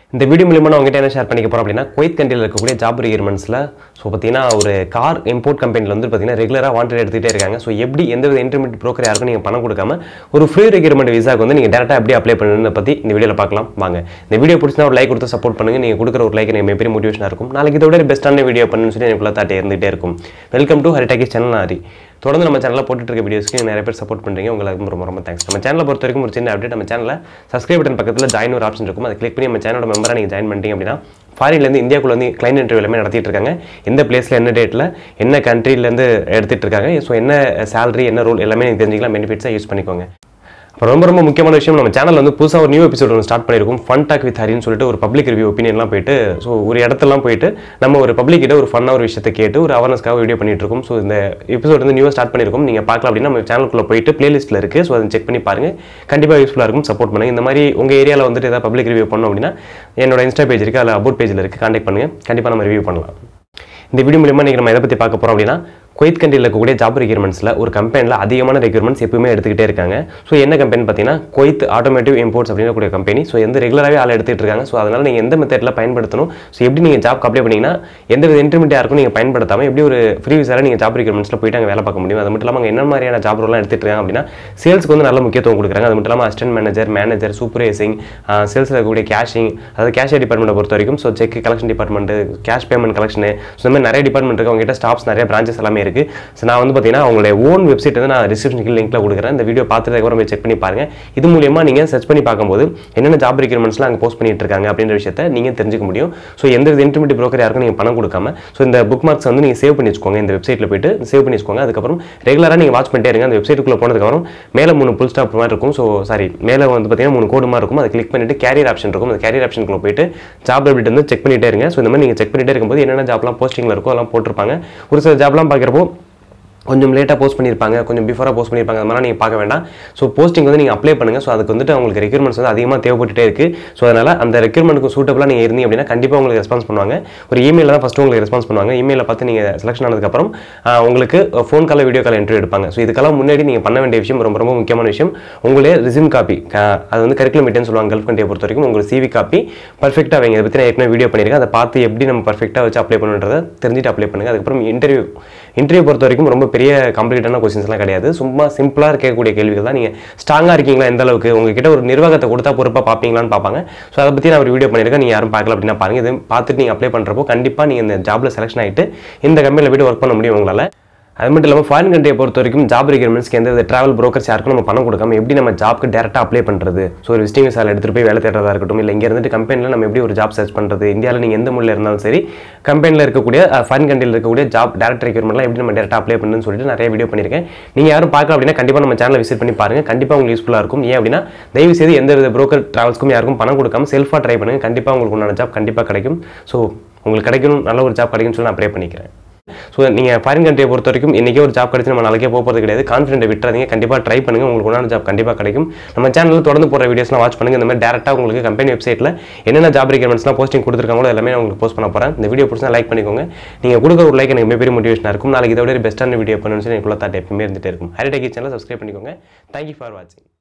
இந்த வீடியோ மூலியமாக நான் உங்ககிட்ட என்ன ஷேர் பண்ணிக்க போகிறோம் அப்படின்னா குவைத் கண்ட்ரியில் இருக்கக்கூடிய ஜாப் ரிக்யர்மெண்ட்ஸில் ஸோ பார்த்தீங்கன்னா ஒரு கார் இம்போர்ட் கம்பெனியில் வந்து பார்த்தீங்கன்னா ரெகுலராக வாண்டட் எடுத்துகிட்டே இருக்காங்க ஸோ எப்படி எந்த வித இன்டர்மீடியட் ப்ரோக்கர் யாருக்கும் நீங்கள் பணம் கொடுக்காம ஒரு ஃப்ரீ ரெக்யர்மெண்ட் விசாக்கு வந்து நீங்கள் டேரெக்டாக எப்படி அப்ளை பண்ணுன்னு பற்றி இந்த வீடியோவில் பார்க்கலாம் வாங்க இந்த வீடியோ பிடிச்சினா ஒரு லைக் கொடுத்து சப்போர்ட் பண்ணுங்கள் நீங்கள் கொடுக்குற ஒரு லைக் எனக்கு மிகப்பெரிய மோட்டிவேஷனாக இருக்கும் நாளைக்கு இதோட பெஸ்ட்டான வீடியோ பண்ணுன்னு சொல்லி எனக்குள்ள தாட்டே இருந்துகிட்டே இருக்கும் வெல்கம் டு ஹரிடாக்கி சேனல் ஹரி தொடர்ந்து நம்ம சேனலில் போட்டுட்டு இருக்க வீடியோஸ்க்கு நிறைய பேர் சப்போர்ட் பண்ணுறீங்க உங்களுக்கு ரொம்ப ரொம்ப தேங்க்ஸ் நம்ம சேனலை பொறுத்த வரைக்கும் ஒரு சின்ன அப்டேட் நம்ம சேனலில் சப்ஸ்கிரைப் பட்டன் பக்கத்தில் ஜாயின் ஒரு ஆப்ஷன் இருக்கும் அதை கிளிக் பண்ணி நம்ம சேனலோட மெம்பராக நீங்கள் ஜாயின் பண்ணிட்டீங்க அப்படின்னா ஃபாரின்லேருந்து இந்தியாக்குள்ள வந்து கிளைண்ட் இன்டர்வியூ எல்லாமே நடத்திட்டு இருக்காங்க எந்த பிளேஸில் என்ன டேட்டில் என்ன கண்ட்ரிலேருந்து எடுத்துகிட்டு இருக்காங்க ஸோ என்ன சேலரி என்ன ரூல் எல்லாமே நீங்கள் தெரிஞ்சுக்கலாம் பெனிஃபிட்ஸாக யூஸ் பண்ணிக்கோங்க அப்புறம் ரொம்ப ரொம்ப முக்கியமான விஷயம் நம்ம சேனல் வந்து புதுசாக ஒரு நியூ எபிசோட் ஒன்று ஸ்டார்ட் பண்ணியிருக்கோம் ஃபன் டாக் வித் ஹரின்னு சொல்லிட்டு ஒரு பப்ளிக் ரிவ்யூ ஒப்பீனியன்லாம் போயிட்டு ஸோ ஒரு இடத்தெல்லாம் போயிட்டு நம்ம ஒரு பப்ளிக் கிட்ட ஒரு ஃபன்னாக ஒரு விஷயத்தை கேட்டு ஒரு அவேர்னஸ்க்காக வீடியோ பண்ணிட்டு இருக்கோம் ஸோ இந்த எபிசோட் வந்து நியூவாக ஸ்டார்ட் பண்ணியிருக்கோம் நீங்கள் பார்க்கலாம் அப்படின்னா நம்ம சேனலுக்குள்ளே போயிட்டு பிளேலிஸ்ட்டில் இருக்குது ஸோ அதை செக் பண்ணி பாருங்கள் கண்டிப்பாக யூஸ்ஃபுல்லாக இருக்கும் சப்போர்ட் பண்ணுங்கள் இந்த மாதிரி உங்கள் ஏரியாவில் வந்துட்டு ஏதாவது பப்ளிக் ரிவ்யூ பண்ணோம் அப்படின்னா என்னோட இன்ஸ்டா பேஜ் இருக்குது அதில் அபவுட் பேஜில் இருக்குது கான்டாக்ட் பண்ணுங்கள் கண்டிப்பாக நம்ம ரிவ்யூ பண்ணலாம் இந்த வீடியோ மூலியமாக நீங்கள் நம்ம எதை பற்றி பார்க்க போகிறோம் அப்படின்னா குவைத் கண்ட்ரியில் இருக்கக்கூடிய ஜாப் ரெக்யூர்மெண்ட்ஸில் ஒரு கம்பெனியில் அதிகமான ரெக்யூர்மெண்ட்ஸ் எப்பவுமே எடுத்துக்கிட்டே இருக்காங்க ஸோ என்ன கம்பெனி பார்த்தீங்கன்னா குவைத் ஆட்டோமேட்டிவ் இம்போர்ட்ஸ் அப்படின்னக்கூடிய கம்பெனி ஸோ எந்த ரெகுலராகவே ஆள் எடுத்துகிட்டு இருக்காங்க ஸோ அதனால் நீங்கள் எந்த மெத்தடில் பயன்படுத்தணும் ஸோ எப்படி நீங்கள் ஜாப் அப்ளை பண்ணிங்கன்னா எந்த வித இன்டர்மீடியாக இருக்கும் நீங்கள் பயன்படுத்தாமல் எப்படி ஒரு ஃப்ரீ விசாரில் நீங்கள் ஜாப் ரெக்யூர்மெண்ட்ஸில் போயிட்டு அங்கே வேலை பார்க்க முடியும் அது மட்டும் இல்லாமல் அங்கே என்ன மாதிரியான ஜாப் ரோலாம் எடுத்துகிட்டு இருக்காங்க அப்படின்னா சேல்ஸ்க்கு வந்து நல்ல முக்கியத்துவம் கொடுக்குறாங்க அது மட்டும் இல்லாமல் அசிஸ்டன்ட் மேனேஜர் மேனேஜர் சூப்பர்வைசிங் சேல்ஸில் இருக்கக்கூடிய கேஷிங் அதாவது கேஷியர் டிபார்ட்மெண்ட்டை பொறுத்த வரைக்கும் so check collection department cash payment collection so இந்த மாதிரி நிறைய டிபார்ட்மெண்ட் இருக்குது அவங்ககிட்ட ஸ்டாஃப்ஸ் நிறைய பிரான்ச்சஸ் எல்லாமே இருக்குது ஸோ நான் வந்து பார்த்தீங்கன்னா அவங்களுடைய ஓன் வெப்சைட் வந்து நான் டிஸ்கிரிப்ஷன் லிங்க்ல கொடுக்குறேன் இந்த வீடியோ பார்த்துட்டு அப்புறம் போய் செக் பண்ணி பாருங்க இது மூலியமா நீங்கள் சர்ச் பண்ணி பார்க்கும்போது என்னென்ன ஜாப் ரெக்யூர்மெண்ட்ஸ்லாம் அங்கே போஸ்ட் பண்ணிட்டு இருக்காங்க அப்படின்ற விஷயத்தை நீங்கள் தெரிஞ்சுக்க முடியும் ஸோ எந்த வித இன்டர்மீடியட் ப்ரோக்கர் யாருக்கும் நீங்கள் பணம் கொடுக்காம ஸோ இந்த புக் மார்க்ஸ் வந்து நீங்கள் சேவ் பண்ணி வச்சுக்கோங்க இந்த வெப்சைட்டில் போயிட்டு சேவ் பண்ணி வச்சுக்கோங்க அதுக்கப்புறம் ரெகுலராக நீங்கள் வாட்ச் பண்ணிட்டே இருங்க அந்த வெப்சைட்டுக்குள்ளே போனதுக்கப்புறம் மேலே மூணு புல் ஸ்டாப் மாதிரி இருக்கும் ஸோ சாரி மேலே வந்து பார்த்தீங்கன்னா மூணு கோடு மாதிரி இருக்கும் அதை கிளிக் பண்ணிட்டு கேரியர் ஆப்ஷன் இருக்கும் அந்த கேரியர் ஆப்ஷனுக்குள்ள போயிட்டு ஜாப் அப்டேட் வந்து செக் பண்ணிட்டே இருங்க ஸோ இந்த மாதிரி நீங்கள் செக் பண்ணிட்டே இருக்கும்போது என்னென்ன ஜாப்லாம் போஸ்டிங்கில் இருக்கோ அதெல்லாம் போட்டிருப்பாங்க ஒரு சில ஜாப்லாம் பார்க்குறப்போ கொஞ்சம் லேட்டாக போஸ்ட் பண்ணியிருப்பாங்க கொஞ்சம் பிஃபோராக போஸ்ட் பண்ணியிருப்பாங்க அது மாதிரி நீங்கள் பார்க்க வேண்டாம் ஸோ போஸ்டிங் வந்து நீங்கள் அப்ளை பண்ணுங்கள் ஸோ அதுக்கு வந்துட்டு உங்களுக்கு ரெக்யூர்மெண்ட்ஸ் வந்து அதிகமாக தேவைப்பட்டுட்டே இருக்குது ஸோ அதனால் அந்த ரெக்யூர்மெண்ட்டுக்கு சூட்டபுளாக நீங்கள் இருந்தீங்க அப்படின்னா கண்டிப்பாக உங்களுக்கு ரெஸ்பான்ஸ் பண்ணுவாங்க ஒரு இமெயில் தான் ஃபஸ்ட்டு உங்களுக்கு ரெஸ்பான்ஸ் பண்ணுவாங்க இமெயிலில் பார்த்து நீங்கள் செலக்ஷன் ஆனதுக்கப்புறம் ஆஹ், உங்களுக்கு phone call video call interview எடுப்பாங்க ஸோ இதுக்கெல்லாம் முன்னாடி நீங்கள் பண்ண வேண்டிய விஷயம் ரொம்ப ரொம்ப முக்கியமான விஷயம் உங்களே ரிசிம் காப்பி அது வந்து கரிக்குலம் மீட்டேன்னு சொல்லுவாங்க கல்ஃப் கண்ட்ரியை பொறுத்த வரைக்கும் உங்களுக்கு சிவி காப்பி பர்ஃபெக்டாக வைங்க இதை பற்றி நான் ஏற்கனவே வீடியோ பண்ணியிருக்கேன் அதை பார்த்து எப்படி நம்ம பர்ஃபெக்டாக வச்சு அப்ளை பண்ணுன்றதை தெரிஞ்சுட்டு அப்ளை பண்ணுங்கள் அதுக்கப்புறம் இன்டர்வியூ இன்டர்வியூ பொறுத்த வரைக்கும் ரொம்ப பெரிய காம்ப்ளிகேட்டான கொஸ்டின்ஸ்லாம் கிடையாது சும்மா சிம்பிளாக இருக்கக்கூடிய கேள்விகள் தான் நீங்கள் ஸ்ட்ராங்காக இருக்கீங்களா எந்த அளவுக்கு உங்ககிட்ட ஒரு நிர்வாகத்தை கொடுத்தா பொறுப்பாக பார்ப்பீங்களான்னு பார்ப்பாங்க ஸோ அதை பற்றி நான் ஒரு வீடியோ பண்ணியிருக்கேன் நீங்கள் யாரும் பார்க்கல அப்படின்னா பாருங்க இது பார்த்துட்டு நீங்கள் அப்ளை பண்ணுறப்போ கண்டிப்பாக நீங்கள் இந்த ஜாப்ல செலக்ஷன் ஆகிட்டு இந்த கம்பெனியில் போய்ட்டு ஒர்க் பண்ண முடியும் உங்களால் அது மட்டும் இல்லாமல் ஃபாரின் கண்ட்ரியை பொறுத்த வரைக்கும் ஜாப் ரெக்யூர்மெண்ட்ஸ்க்கு எந்த வித ட்ராவல் ப்ரோக்கர்ஸ் யாருக்கும் நம்ம பணம் கொடுக்காம எப்படி நம்ம ஜாப்க்கு டேரெக்டாக அப்ளை பண்ணுறது ஸோ ஒரு விசிட்டிங் விசாவில் எடுத்துகிட்டு போய் வேலை தேடுறதா இருக்கட்டும் இல்லை இங்கே இருந்துட்டு கம்பெனியில் நம்ம எப்படி ஒரு ஜாப் சர்ச் பண்ணுறது இந்தியாவில் நீங்கள் எந்த மொழியில் இருந்தாலும் சரி கம்பெனியில் இருக்கக்கூடிய ஃபாரின் கண்ட்ரியில் இருக்கக்கூடிய ஜாப் டேரக்ட் ரெக்யூர்மெண்ட்லாம் எப்படி நம்ம டேரெக்டாக அப்ளை பண்ணுன்னு சொல்லிட்டு நிறைய வீடியோ பண்ணியிருக்கேன் நீங்கள் யாரும் பார்க்கல அப்படின்னா கண்டிப்பாக நம்ம சேனலை விசிட் பண்ணி பாருங்க கண்டிப்பாக உங்களுக்கு யூஸ்ஃபுல்லாக இருக்கும் ஏன் அப்படின்னா தயவு செய்து எந்த வித ப்ரோக்கர் ட்ராவல்ஸ்க்கும் யாருக்கும் பணம் கொடுக்காம செல்ஃபாக ட்ரை பண்ணுங்க கண்டிப்பாக உங்களுக்கு உண்டான ஜாப் கண்டிப்பாக கிடைக்கும் ஸோ உங்களுக்கு கிடைக்கணும் நல்ல ஒரு ஜாப் கிடைக்கும்னு சொல்லி நான் ப்ரே பண்ணிக்கிறேன் ஸோ நீங்கள் ஃபாரின் கண்ட்ரியை பொறுத்த வரைக்கும் இன்றைக்கே ஒரு ஜாப் கிடைச்சு நம்ம நாளைக்கே போக போகிறது கிடையாது கான்ஃபிடென்ட் விட்டுறாதீங்க கண்டிப்பாக ட்ரை பண்ணுங்கள் உங்களுக்கு உண்டான ஜாப் கண்டிப்பாக கிடைக்கும் நம்ம சேனலில் தொடர்ந்து போகிற வீடியோஸ்லாம் வாட்ச் பண்ணுங்கள் இந்த மாதிரி டேரெக்டாக உங்களுக்கு கம்பெனி வெப்சைட்டில் என்னென்ன ஜாப் ரெக்யூர்மெண்ட்ஸ்லாம் போஸ்டிங் கொடுத்துருக்காங்களோ எல்லாமே நான் உங்களுக்கு போஸ்ட் பண்ண போகிறேன் இந்த வீடியோ பிடிச்சா லைக் பண்ணிக்கோங்க நீங்கள் கொடுக்குற ஒரு லைக் எனக்கு மிகப்பெரிய மோட்டிவேஷனாக இருக்கும் நாளைக்கு இதோட பெஸ்ட்டான வீடியோ பண்ணணும்னு சொல்லி எனக்குள்ள தாட் எப்பவுமே இருந்துகிட்டே இருக்கும் ஹரிடெக்கி சேனல் சப்ஸ்கிரைப் பண்ணிக்கோங்க தேங்க்யூ ஃபார் வாட்சிங்